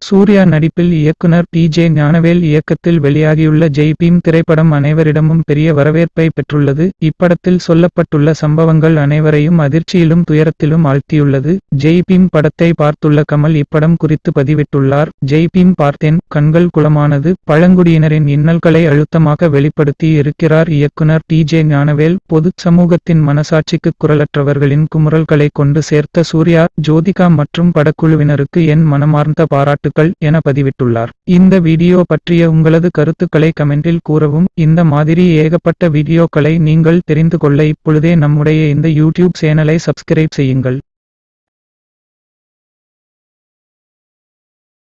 சூர்யா நடிப்பில் இயக்குனர் D J Gnanavel இயக்கத்தில் வெளியாகியுள்ள ஜெய் பீம் திரைப்படம் அனைவரிடமும் பெரிய வரவேற்பை பெற்றுள்ளது இப்படத்தில் சொல்லப்பட்டுள்ள சம்பவங்கள் அனைவரையும் அதிர்ச்சியிலும் துயரத்திலும் ஆழ்த்தியுள்ளது ஜெய் பீம் படத்தை பார்த்துள்ள கமல் இப்படம் குறித்து பதிவிட்டுள்ளார் ஜெய் பீம் பார்த்தேன் கண்கள் குளமானது பழங்குடியினரின் இன்னல்களை அழுத்தமாக வெளிப்படுத்தி இருக்கிறார் இயக்குனர் டி ஜே ஞானவேல் பொதுச் சமூகத்தின் மனசாட்சிக்கு குரலற்றவர்களின் குமுறல்களை கொண்டு சேர்த்த சூர்யா ஜோதிகா மற்றும் படக்குழுவினருக்கு என் மனமார்ந்த பாராட்டுகள் என பதிவிட்டுள்ளார் இந்த வீடியோ பற்றிய உங்களது கருத்துக்களை கமெண்டில் கூறவும் இந்த மாதிரி ஏகப்பட்ட வீடியோக்களை நீங்கள் தெரிந்து கொள்ள இப்பொழுதே நம்முடைய இந்த யூடியூப் சேனலை சப்ஸ்கிரைப் செய்யுங்கள்